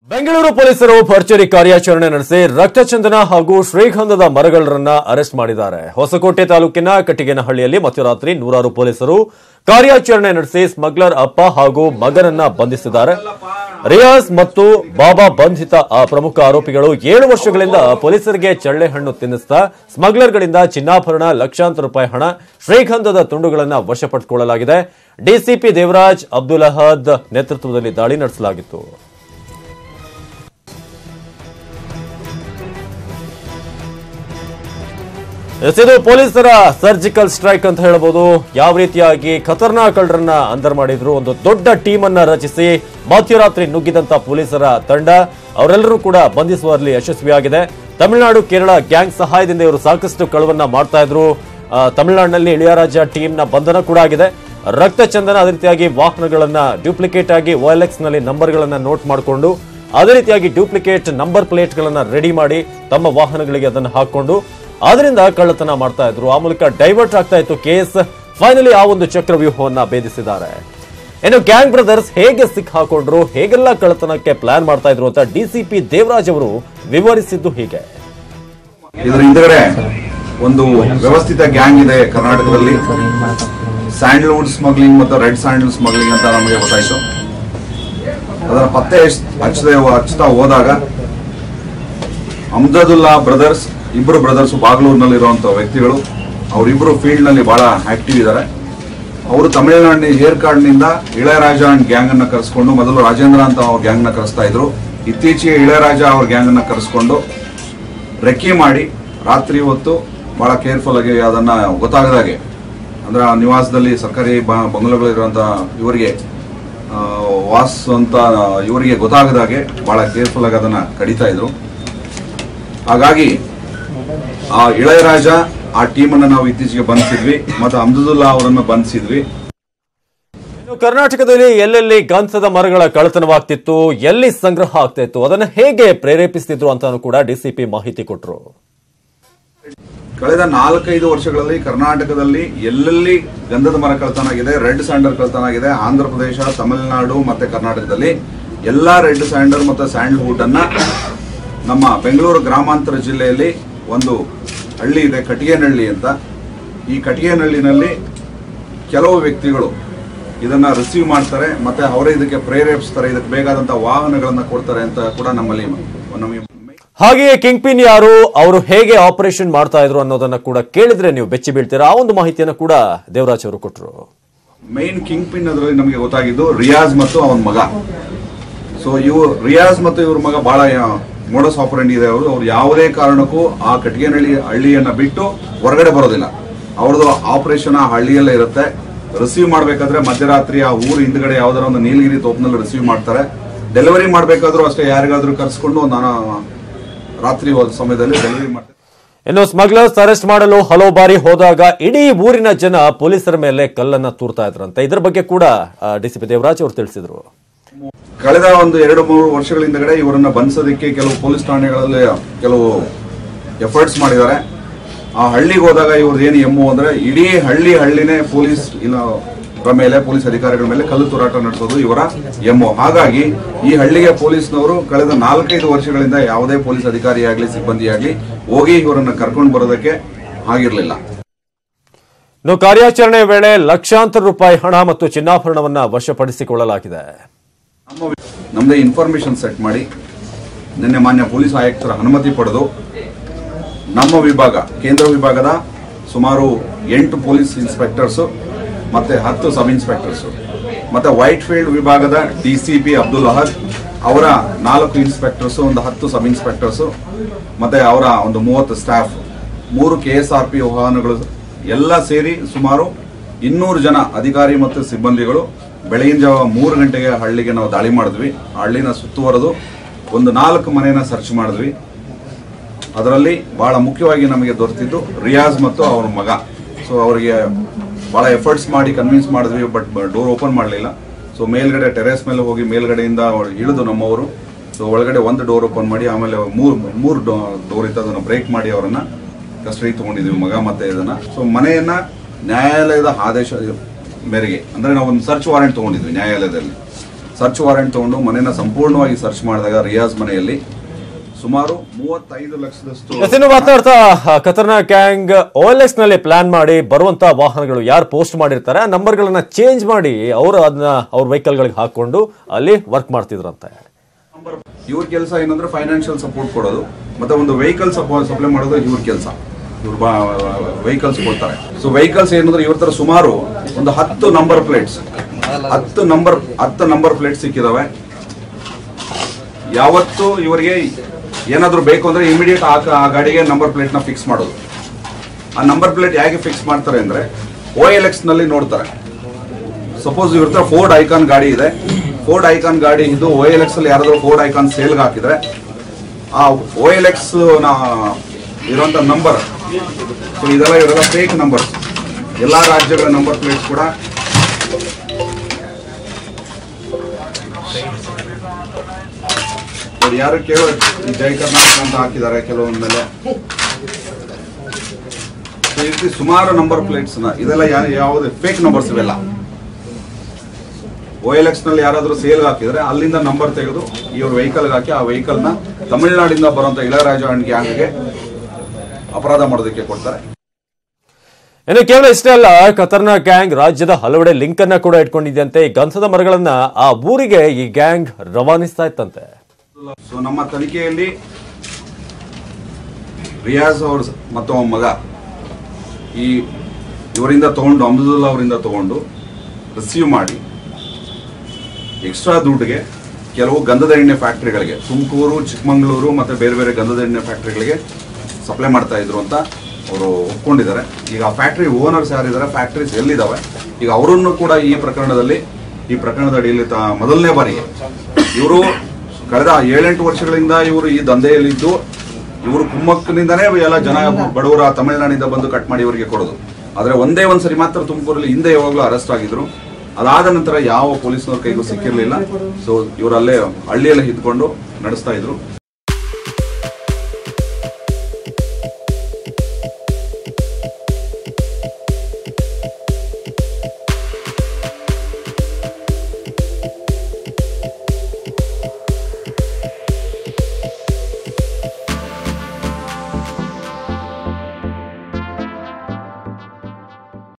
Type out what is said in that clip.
ಬೆಂಗಳೂರು ಪೊಲೀಸರು ಭರ್ಜರಿ ಕಾರ್ಯಾಚರಣೆ ನಡೆಸಿ ರಕ್ತಚಂದನ ಹಾಗೂ ಶ್ರೀಗಂಧದ ಮರಗಳನ್ನ ಅರೆಸ್ಟ್ ಮಾಡಿದ್ದಾರೆ ಹೊಸಕೋಟೆ ತಾಲೂಕಿನ ಕಟ್ಟಿಗೆನಹಳ್ಳಿಯಲ್ಲಿ ಮಧ್ಯರಾತ್ರಿ ನೂರಾರು ಪೊಲೀಸರು ಕಾರ್ಯಾಚರಣೆ ನಡೆಸಿ ಸ್ಮಗ್ಲರ್ ಅಪ್ಪ ಹಾಗೂ ಮಗನನ್ನ ಬಂಧಿಸಿದ್ದಾರೆ ರಿಯಾಜ್ ಮತ್ತು ಬಾಬಾ ಬಂಧಿತ ಆ ಪ್ರಮುಖ ಆರೋಪಿಗಳು ಏಳು ವರ್ಷಗಳಿಂದ ಪೊಲೀಸರಿಗೆ ಚಳ್ಳೆ ಹಣ್ಣು ತಿನ್ನಿಸ್ತಾ ಸ್ಮಗ್ಲರ್ಗಳಿಂದ ಚಿನ್ನಾಭರಣ ಲಕ್ಷಾಂತರ ರೂಪಾಯಿ ಹಣ ಶ್ರೀಗಂಧದ ತುಂಡುಗಳನ್ನು ವಶಪಡಿಸಿಕೊಳ್ಳಲಾಗಿದೆ ಡಿಸಿಪಿ ದೇವರಾಜ್ ಅಬ್ದುಲ್ ಅಹದ್ ನೇತೃತ್ವದಲ್ಲಿ ದಾಳಿ ನಡೆಸಲಾಗಿತ್ತು ಎಸ್, ಇದು ಪೊಲೀಸರ ಸರ್ಜಿಕಲ್ ಸ್ಟ್ರೈಕ್ ಅಂತ ಹೇಳ್ಬೋದು ಯಾವ ರೀತಿಯಾಗಿ ಖತರ್ನಾಕ್ ಕಳ್ಳರನ್ನ ಅಂದರ್ ಮಾಡಿದ್ರು ಒಂದು ದೊಡ್ಡ ಟೀಮ್ ಅನ್ನ ರಚಿಸಿ ಮಧ್ಯರಾತ್ರಿ ನುಗ್ಗಿದಂತ ಪೊಲೀಸರ ತಂಡ ಅವರೆಲ್ಲರೂ ಕೂಡ ಬಂಧಿಸುವಲ್ಲಿ ಯಶಸ್ವಿಯಾಗಿದೆ ತಮಿಳುನಾಡು ಕೇರಳ ಗ್ಯಾಂಗ್ ಸಹಾಯದಿಂದ ಇವರು ಸಾಕಷ್ಟು ಕಳವನ್ನ ಮಾಡ್ತಾ ಇದ್ರು ಆ, ತಮಿಳುನಾಡಿನಲ್ಲಿ ಇಳಿಯರಾಜ ಟೀಮ್ನ ಬಂಧನ ಕೂಡ ಆಗಿದೆ ರಕ್ತಚಂದನ ಅದೇ ರೀತಿಯಾಗಿ ವಾಹನಗಳನ್ನ ಡ್ಯೂಪ್ಲಿಕೇಟ್ ಆಗಿ OLX ನಲ್ಲಿ ನಂಬರ್ಗಳನ್ನ ನೋಟ್ ಮಾಡಿಕೊಂಡು ಅದೇ ರೀತಿಯಾಗಿ ಡ್ಯೂಪ್ಲಿಕೇಟ್ ನಂಬರ್ ಪ್ಲೇಟ್ಗಳನ್ನ ರೆಡಿ ಮಾಡಿ ತಮ್ಮ ವಾಹನಗಳಿಗೆ ಅದನ್ನು ಹಾಕೊಂಡು ಅದರಿಂದ ಕಳ್ಳತನ ಮಾಡ್ತಾ ಇದ್ರು ಆ ಮೂಲಕ ಡೈವರ್ಟ್ ಆಗ್ತಾ ಇತ್ತು ಕೇಸ್ ಫೈನಲಿ ಆ ಒಂದು ಚಕ್ರವ್ಯೂಹವನ್ನ ಭೇದಿಸಿದ್ದಾರೆ ಇನ್ನು ಗ್ಯಾಂಗ್ ಬ್ರದರ್ಸ್ ಹೇಗೆ ಸಿಕ್ ಹಾಕೊಂಡ್ರು ಹೇಗೆಲ್ಲ ಕಳ್ಳತನಕ್ಕೆ ಪ್ಲಾನ್ ಮಾಡ್ತಾ ಇದ್ರು ಅಂತ ಡಿಸಿಪಿ ದೇವರಾಜ್ ಅವರು ವಿವರಿಸಿದ್ದು ಹೀಗೆ ಇದರ ಹಿಂದಗಡೆ ಒಂದು ವ್ಯವಸ್ಥಿತ ಗ್ಯಾಂಗ್ ಇದೆ ಕರ್ನಾಟಕದಲ್ಲಿ ಸ್ಯಾಂಡಲ್ವುಡ್ ಸ್ಮಗ್ಲಿಂಗ್ ಮತ್ತು ರೆಡ್ ಸ್ಯಾಂಡಲ್ ಸ್ಮಗ್ಲಿಂಗ್ ಅಂತ ನಮಗೆ ಗೊತ್ತಾಯ್ತು ಅದರ ಪತ್ತೆ ಹಚ್- ಹಚ್ಚದೆ ಹಚ್ತಾ ಹೋದಾಗ ಅಮ್ಜದುಲ್ಲಾ ಬ್ರದರ್ಸ್ ಇಬ್ಬರು ಬ್ರದರ್ಸ್ ಬಾಗ್ಲೂರಿನಲ್ಲಿರುವಂಥ ವ್ಯಕ್ತಿಗಳು ಅವರಿಬ್ಬರು ಫೀಲ್ಡ್ನಲ್ಲಿ ಬಹಳ ಆಕ್ಟಿವ್ ಇದ್ದಾರೆ ಅವರು ತಮಿಳುನಾಡಿನ ಹೇರ್ ಕಾರ್ಡ್ನಿಂದ ಇಳಯರಾಜ ಅಂಡ್ ಗ್ಯಾಂಗ್ ಅನ್ನ ಕರೆಸ್ಕೊಂಡು ಮೊದಲು ರಾಜೇಂದ್ರ ಅಂತ ಅವ್ರ ಗ್ಯಾಂಗ್ ನ ಕರೆಸ್ತಾ ಇದ್ರು ಇತ್ತೀಚೆಗೆ ಇಳಯರಾಜ ಅವ್ರ ಗ್ಯಾಂಗ್ ಅನ್ನ ಕರೆಸ್ಕೊಂಡು ರೆಕ್ಕಿ ಮಾಡಿ ರಾತ್ರಿ ಹೊತ್ತು ಬಹಳ ಕೇರ್ಫುಲ್ ಆಗಿ ಅದನ್ನ ಗೊತ್ತಾಗದಾಗೆ ಅಂದ್ರೆ ಆ ನಿವಾಸದಲ್ಲಿ ಸರ್ಕಾರಿ ಬ- ಬಂಗ್ಲೆಗಳಿರುವಂತ ಇವರಿಗೆ ಆ, ವಾಸ್ ಅಂತ ಇವರಿಗೆ ಗೊತ್ತಾಗದಾಗೆ ಬಹಳ ಕೇರ್ಫುಲ್ ಆಗಿ ಅದನ್ನ ಕಡಿತಾ ಇದ್ರು ಹಾಗಾಗಿ ಆ ಇಳಯರಾಜ ಆ ಟೀಮನ್ನ ನಾವು ಇತ್ತೀಚೆಗೆ ಬಂಧಿಸಿದ್ವಿ ಮತ್ತು ಅಮ್ಜದುಲ್ಲಾ ಅವರನ್ನ ಬಂಧಿಸಿದ್ವಿ ಇನ್ನು ಕರ್ನಾಟಕದಲ್ಲಿ ಎಲ್ಲೆಲ್ಲಿ ಗಂಧದ ಮರಗಳ ಕಳ್ಳತನವಾಗ್ತಿತ್ತು ಎಲ್ಲಿ ಸಂಗ್ರಹ ಆಗ್ತಾ ಇತ್ತು ಅದನ್ನ ಹೇಗೆ ಪ್ರೇರೇಪಿಸ್ತಿದ್ರು ಅಂತಾನು ಕೂಡ ಡಿಸಿಪಿ ಮಾಹಿತಿ ಕೊಟ್ಟರು ಕಳೆದ ನಾಲ್ಕೈದು ವರ್ಷಗಳಲ್ಲಿ ಕರ್ನಾಟಕದಲ್ಲಿ ಎಲ್ಲೆಲ್ಲಿ ಗಂಧದ ಮರ ಕಳ್ತನ ಆಗಿದೆ ರೆಡ್ ಸ್ಯಾಂಡರ್ ಕಳ್ತನ ಆಗಿದೆ ಆಂಧ್ರ ಪ್ರದೇಶ ತಮಿಳುನಾಡು ಮತ್ತೆ ಕರ್ನಾಟಕದಲ್ಲಿ ಎಲ್ಲಾ ರೆಡ್ ಸ್ಯಾಂಡರ್ ಮತ್ತೆ ಸ್ಯಾಂಡಲ್ವುಡ್ ಅನ್ನ ನಮ್ಮ ಬೆಂಗಳೂರು ಗ್ರಾಮಾಂತರ ಜಿಲ್ಲೆಯಲ್ಲಿ ಒಂದು ಹಳ್ಳಿ ಇದೆ ಕಟಿಗೆನಹಳ್ಳಿ ಅಂತ ಈ ಕಟಿಗೆನಹಳ್ಳಿನಲ್ಲಿ ಕೆಲವು ವ್ಯಕ್ತಿಗಳು ಇದನ್ನ ರಿಸೀವ್ ಮಾಡ್ತಾರೆ ಮತ್ತೆ ಅವರೇ ಇದಕ್ಕೆ ಪ್ರೇರೇಪಿಸ್ತಾರೆ ಇದಕ್ಕೆ ಬೇಕಾದಂತ ವಾಹನಗಳನ್ನ ಕೊಡ್ತಾರೆ ಅಂತ ಕೂಡ ನಮ್ಮಲ್ಲಿ ನಮಗೆ ಹಾಗೆಯೇ ಕಿಂಗ್ ಪಿನ್ ಯಾರು ಅವರು ಹೇಗೆ ಆಪರೇಷನ್ ಮಾಡ್ತಾ ಇದ್ರು ಅನ್ನೋದನ್ನ ಕೂಡ ಕೇಳಿದ್ರೆ ನೀವು ಬೆಚ್ಚಿ ಬೀಳ್ತೀರಾ ಆ ಒಂದು ಮಾಹಿತಿಯನ್ನು ಕೂಡ ದೇವರಾಜ್ ಅವರು ಕೊಟ್ಟರು ಮೈನ್ ಕಿಂಗ್ ಪಿನ್ ಅದರಲ್ಲಿ ನಮಗೆ ಗೊತ್ತಾಗಿದ್ದು ರಿಯಾಜ್ ಮತ್ತು ಅವನ ಮಗ ಸೊ ಇವು ರಿಯಾಜ್ ಮತ್ತು ಇವ್ರ ಮಗ ಬಹಳ ಮೋಡಸ್ ಆಪರೆಂಟ್ ಇದೆ ಅವರು ಅವ್ರು ಯಾವುದೇ ಕಾರಣಕ್ಕೂ ಆ ಕಟ್ಟಿಗೆನಹಳ್ಳಿ ಹಳ್ಳಿಯನ್ನ ಬಿಟ್ಟು ಹೊರಗಡೆ ಬರೋದಿಲ್ಲ ಅವ್ರದ್ದು ಆಪರೇಷನ್ ಆ ಹಳ್ಳಿಯಲ್ಲೇ ಇರುತ್ತೆ ರಿಸೀವ್ ಮಾಡ್ಬೇಕಾದ್ರೆ ಮಧ್ಯರಾತ್ರಿ ಆ ಊರು ಹಿಂದ್ಗಡೆ ಯಾವ್ದಾರ ಒಂದು ನೀಲಗಿರಿ ತೋಪ್ನಲ್ಲಿ ರಿಸೀವ್ ಮಾಡ್ತಾರೆ ಡೆಲಿವರಿ ಮಾಡ್ಬೇಕಾದ್ರೂ ಅಷ್ಟೇ ಯಾರಿಗಾದ್ರೂ ಕರ್ಸ್ಕೊಂಡು ನಾನು ರಾತ್ರಿ ಒಂದು ಸಮಯದಲ್ಲಿ ಡೆಲಿವರಿ ಮಾಡ್ತಾರೆ ಇನ್ನು ಸ್ಮಗ್ಲರ್ಸ್ ಅರೆಸ್ಟ್ ಮಾಡಲು ಹಲವು ಬಾರಿ ಹೋದಾಗ ಇಡೀ ಊರಿನ ಜನ ಪೊಲೀಸರ ಮೇಲೆ ಕಲ್ಲನ್ನ ತೂರ್ತಾ ಇದ್ರಂತೆ ಇದ್ರ ಬಗ್ಗೆ ಕೂಡ ಡಿಸಿಪಿ ದೇವರಾಜ್ ಅವರು ತಿಳಿಸಿದ್ರು ಕಳೆದ ಒಂದು ಎರಡು ಮೂರು ವರ್ಷಗಳ ಹಿಂದಗಡೆ ಇವರನ್ನ ಬಂಧಿಸೋದಕ್ಕೆ ಕೆಲವು ಪೊಲೀಸ್ ಠಾಣೆಗಳಲ್ಲಿ ಕೆಲವು ಎಫರ್ಟ್ಸ್ ಮಾಡಿದ್ದಾರೆ ಆ ಹಳ್ಳಿಗೆ ಹೋದಾಗ ಇವ್ರದ್ದು ಏನು ಎಮ್ಮು ಅಂದ್ರೆ ಇಡೀ ಹಳ್ಳಿ ಹಳ್ಳಿನೇ ಪೊಲೀಸ್ ಇಲ್ಲ ರ ಮೇಲೆ ಪೊಲೀಸ್ ಅಧಿಕಾರಿಗಳ ಮೇಲೆ ಕಲ್ಲು ತೂರಾಟ ನಡೆಸೋದು ಇವರ ಎಮ್ಮು ಹಾಗಾಗಿ ಈ ಹಳ್ಳಿಗೆ ಪೊಲೀಸ್ನವರು ಕಳೆದ ನಾಲ್ಕೈದು ವರ್ಷಗಳಿಂದ ಯಾವುದೇ ಪೊಲೀಸ್ ಅಧಿಕಾರಿ ಆಗಲಿ ಸಿಬ್ಬಂದಿ ಆಗಲಿ ಹೋಗಿ ಇವರನ್ನ ಕರ್ಕೊಂಡು ಬರೋದಕ್ಕೆ ಆಗಿರಲಿಲ್ಲ ಇನ್ನು ಕಾರ್ಯಾಚರಣೆ ವೇಳೆ ಲಕ್ಷಾಂತರ ರೂಪಾಯಿ ಹಣ ಮತ್ತು ಚಿನ್ನಾಭರಣವನ್ನ ವಶಪಡಿಸಿಕೊಳ್ಳಲಾಗಿದೆ ನಮ್ಮ ವಿ- ನಮ್ದೇ ಇನ್ಫಾರ್ಮೇಶನ್ ಸೆಟ್ ಮಾಡಿ ನಿನ್ನೆ ಮಾನ್ಯ ಪೊಲೀಸ್ ಆಯುಕ್ತರ ಅನುಮತಿ ಪಡೆದು ನಮ್ಮ ವಿಭಾಗ ಕೇಂದ್ರ ವಿಭಾಗದ ಸುಮಾರು ಎಂಟು ಪೊಲೀಸ್ ಇನ್ಸ್ಪೆಕ್ಟರ್ಸು ಮತ್ತೆ ಹತ್ತು ಸಬ್ ಇನ್ಸ್ಪೆಕ್ಟರ್ಸು ಮತ್ತೆ ವೈಟ್ ಫೀಲ್ಡ್ ವಿಭಾಗದ D C P Abdul Ahad ಅವರ ನಾಲ್ಕು ಇನ್ಸ್ಪೆಕ್ಟರ್ಸು ಒಂದು ಹತ್ತು ಸಬ್ ಇನ್ಸ್ಪೆಕ್ಟರ್ಸು ಮತ್ತೆ ಅವರ ಒಂದು ಮೂವತ್ತು ಸ್ಟಾಫ್ ಮೂರು ಕೆ ಎಸ್ ಆರ್ ಪಿ ವಾಹನಗಳು ಎಲ್ಲ ಸೇರಿ ಸುಮಾರು ಇನ್ನೂರು ಜನ ಅಧಿಕಾರಿ ಮತ್ತು ಸಿಬ್ಬಂದಿಗಳು ಬೆಳಗಿನ ಜಾವ ಮೂರು ಗಂಟೆಗೆ ಹಳ್ಳಿಗೆ ನಾವು ದಾಳಿ ಮಾಡಿದ್ವಿ ಆ ಹಳ್ಳಿನ ಸುತ್ತುವರೆದು ಒಂದು ನಾಲ್ಕು ಮನೆಯನ್ನ ಸರ್ಚ್ ಮಾಡಿದ್ವಿ ಅದರಲ್ಲಿ ಬಹಳ ಮುಖ್ಯವಾಗಿ ನಮಗೆ ದೊರೆತಿದ್ದು ರಿಯಾಜ್ ಮತ್ತು ಅವರ ಮಗ ಸೊ ಅವರಿಗೆ ಬಹಳ ಎಫರ್ಟ್ಸ್ ಮಾಡಿ ಕನ್ವಿನ್ಸ್ ಮಾಡಿದ್ವಿ ಬಟ್ ಡೋರ್ ಓಪನ್ ಮಾಡಲಿಲ್ಲ ಸೊ ಮೇಲ್ಗಡೆ ಟೆರೇಸ್ ಮೇಲೆ ಹೋಗಿ ಮೇಲ್ಗಡೆಯಿಂದ ಅವ್ರು ಇಳಿದು ನಮ್ಮವರು ಸೊ ಒಳಗಡೆ ಒಂದು ಡೋರ್ ಓಪನ್ ಮಾಡಿ ಆಮೇಲೆ ಮೂರು ಮೂರು ಡೋರ್ ಇತ್ತು ಅದನ್ನು ಬ್ರೇಕ್ ಮಾಡಿ ಅವರನ್ನ ಕಸ್ಟಡಿ ತಗೊಂಡಿದ್ವಿ ಮಗ ಮತ್ತೆ ಇದನ್ನ ಸೊ ಮನೆಯನ್ನ ನ್ಯಾಯಾಲಯದ ಆದೇಶ ಮೇರೆಗೆ ಅಂದ್ರೆ ನಾವು ಒಂದು ಸರ್ಚ್ ವಾರೆಂಟ್ ತಗೊಂಡಿದ್ವಿ ನ್ಯಾಯಾಲಯದಲ್ಲಿ ಸರ್ಚ್ ವಾರೆಂಟ್ ತಗೊಂಡು ಮನೆನ ಸಂಪೂರ್ಣವಾಗಿ ಸರ್ಚ್ ಮಾಡಿದಾಗ ರಿಯಾಜ್ ಮನೆಯಲ್ಲಿ ಸುಮಾರು ಮೂವತ್ತೈದು ಲಕ್ಷದಷ್ಟು ಎಸ್, ಇನ್ನು ಮಾತನಾಡ್ತಾ ಆ, ಖತರ್ನಾಕ್ ಗ್ಯಾಂಗ್ ಎಕ್ಸ್ ನಲ್ಲಿ ಪ್ಲಾನ್ ಮಾಡಿ ಬರುವಂತ ವಾಹನಗಳು ಯಾರು ಪೋಸ್ಟ್ ಮಾಡಿರ್ತಾರೆ ಆ ನಂಬರ್ಗಳನ್ನ ಚೇಂಜ್ ಮಾಡಿ ಅವರು ಅದನ್ನ ಅವ್ರ ವೆಹಿಕಲ್ ಗಳಿಗೆ ಹಾಕೊಂಡು ಅಲ್ಲಿ ವರ್ಕ್ ಮಾಡ್ತಿದ್ರಂತೆ ಇವ್ರ ಕೆಲಸ ಏನಂದ್ರೆ ಫೈನಾನ್ಷಿಯಲ್ ಸಪೋರ್ಟ್ ಕೊಡೋದು ಮತ್ತೆ ಒಂದು ವೆಹಿಕಲ್ ಸಪ್ಲೈ ಮಾಡೋದು ಇವ್ರ ಕೆಲಸ ಇವ್ರು ವೆಹಿಕಲ್ಸ್ ಕೊಡ್ತಾರೆ ಸೊ ವೆಹಿಕಲ್ಸ್ ಏನಂದ್ರೆ ಇವ್ರ ತರ ಸುಮಾರು ಒಂದು ಹತ್ತು ನಂಬರ್ ಪ್ಲೇಟ್ಸ್ ಹತ್ತು ನಂಬರ್ ಹತ್ತು ನಂಬರ್ ಪ್ಲೇಟ್ ಸಿಕ್ಕಿದಾವೆ ಯಾವತ್ತು ಇವರಿಗೆ ಏನಾದ್ರು ಬೇಕು ಅಂದ್ರೆ ಇಮಿಡಿಯೇಟ್ ಆ ಆ ಗಾಡಿಗೆ ನಂಬರ್ ಪ್ಲೇಟ್ ನ ಫಿಕ್ಸ್ ಮಾಡೋದು ಆ ನಂಬರ್ ಪ್ಲೇಟ್ ಹೇಗೆ ಫಿಕ್ಸ್ ಮಾಡ್ತಾರೆ ಅಂದ್ರೆ ಓ ಎಲ್ ಎಕ್ಸ್ ನಲ್ಲಿ ನೋಡ್ತಾರೆ ಸಪೋಸ್ ಇವ್ರ ಹತ್ರ ಫೋರ್ಡ್ ಐಕಾನ್ ಗಾಡಿ ಇದೆ ಫೋರ್ಡ್ ಐಕಾನ್ ಗಾಡಿ ಇದು ಓ ಎಲ್ ಎಕ್ಸ್ ಅಲ್ಲಿ ಯಾರಾದ್ರೂ ಫೋರ್ಡ್ ಐಕಾನ್ ಸೇಲ್ಗೆ ಹಾಕಿದ್ರೆ ಆ ಓ ಎಲ್ ಎಕ್ಸ್ ನ ಇರುವಂತ ನಂಬರ್ ಸೊ ಇದೆಲ್ಲ ಇವರೆಲ್ಲ ಫೇಕ್ ನಂಬರ್ಸ್ ಎಲ್ಲಾ ರಾಜ್ಯಗಳ ನಂಬರ್ ಪ್ಲೇಟ್ಸ್ ಕೂಡ ಅವ್ರು ಯಾರು ಕೇಳೋ ಈ ಜೈ ಕರ್ನಾಟಕ ಅಂತ ಹಾಕಿದ್ದಾರೆ ಕೆಲವೊಂದ್ ಮೇಲೆ So, ಈ ರೀತಿ ಸುಮಾರು ನಂಬರ್ ಪ್ಲೇಟ್ಸ್ ನ ಇದೆಲ್ಲ ಯಾ- ಯಾವ್ದು ಫೇಕ್ ನಂಬರ್ಸ್ ಇವೆಲ್ಲ ಓ ಎಲ್ ಎಕ್ಸ್ ನಲ್ಲಿ ಯಾರಾದ್ರೂ ಸೇಲ್ ಹಾಕಿದ್ರೆ ಅಲ್ಲಿಂದ ನಂಬರ್ ತೆಗೆದು ಇವ್ರ ವೆಹಿಕಲ್ ಹಾಕಿ ಆ ವೆಹಿಕಲ್ ನ ತಮಿಳುನಾಡಿಂದ ಬರುವಂತ ಇಳಯರಾಜ ಅಂಡ್ ಗ್ಯಾಂಗ್ಗೆ ಅಪರಾಧ ಮಾಡೋದಕ್ಕೆ ಕೊಡ್ತಾರೆ ಇನ್ನು ಕೇವಲ ಇಷ್ಟೇ ಅಲ್ಲ ಖತರ್ನಾಕ್ ಗ್ಯಾಂಗ್ ರಾಜ್ಯದ ಹಲವೆಡೆ ಲಿಂಕ್ ಅನ್ನ ಕೂಡ ಇಟ್ಕೊಂಡಿದ್ದಂತೆ ಈ ಗಂಧದ ಮರಗಳನ್ನ ಆ ಊರಿಗೆ ಈ ಗ್ಯಾಂಗ್ ರವಾನಿಸ್ತಾ ಇತ್ತಂತೆ ಸೊ ನಮ್ಮ ತನಿಖೆಯಲ್ಲಿ ರಿಯಾಜ್ ಅವ್ರ ಸ- ಮತ್ತು ಅವನ ಮಗ ಈ ಇವರಿಂದ ತಗೊಂಡು ಅಮ್ದುಲ್ಲಾ ಅವರಿಂದ ತಗೊಂಡು ರಿಸೀವ್ ಮಾಡಿ ಎಕ್ಸ್ಟ್ರಾ ದುಡ್ಡಿಗೆ ಕೆಲವು ಗಂಧದ ಎಣ್ಣೆ ಫ್ಯಾಕ್ಟ್ರಿಗಳಿಗೆ ತುಮಕೂರು ಚಿಕ್ಕಮಗಳೂರು ಮತ್ತೆ ಬೇರೆ ಬೇರೆ ಗಂಧದ ಎಣ್ಣೆ ಫ್ಯಾಕ್ಟ್ರಿಗಳಿಗೆ ಸಪ್ಲೈ ಮಾಡ್ತಾ ಇದ್ರು ಅಂತ ಅವರು ಒಪ್ಕೊಂಡಿದ್ದಾರೆ ಈಗ ಆ ಫ್ಯಾಕ್ಟ್ರಿ ಓನರ್ಸ್ ಯಾರಿದ್ದಾರೆ ಫ್ಯಾಕ್ಟ್ರೀಸ್ ಎಲ್ಲಿದ್ದಾವೆ ಈಗ ಅವರನ್ನು ಕೂಡ ಈ ಪ್ರಕರಣದಲ್ಲಿ ಈ ಪ್ರಕರಣದ ಅಡಿಯಲ್ಲಿ ತ- ಮೊದಲನೇ ಬಾರಿಗೆ ಇವರು ಕಳೆದ ಏಳೆಂಟು ವರ್ಷಗಳಿಂದ ಇವರು ಈ ದಂಧೆಯಲ್ಲಿದ್ದು ಇವರು ಕುಮ್ಮಕ್ಕಿನಿಂದನೇ ಎಲ್ಲ ಜನ ಬಡವರ ತಮಿಳುನಾಡಿಂದ ಬಂದು ಕಟ್ ಮಾಡಿ ಇವರಿಗೆ ಕೊಡೋದು ಆದ್ರೆ ಒಂದೇ ಒಂದ್ಸರಿ ಮಾತ್ರ ತುಮಕೂರಲ್ಲಿ ಹಿಂದೆ ಯಾವಾಗಲೂ ಅರೆಸ್ಟ್ ಆಗಿದ್ರು ಅದಾದ ನಂತರ ಯಾವ ಪೊಲೀಸ್ನವ್ರ ಕೈಗೂ ಸಿಕ್ಕಿರ್ಲಿಲ್ಲ ಸೊ ಇವರಲ್ಲೇ ಹಳ್ಳಿಯಲ್ಲೇ ಇದ್ಕೊಂಡು ನಡೆಸ್ತಾ ಇದ್ರು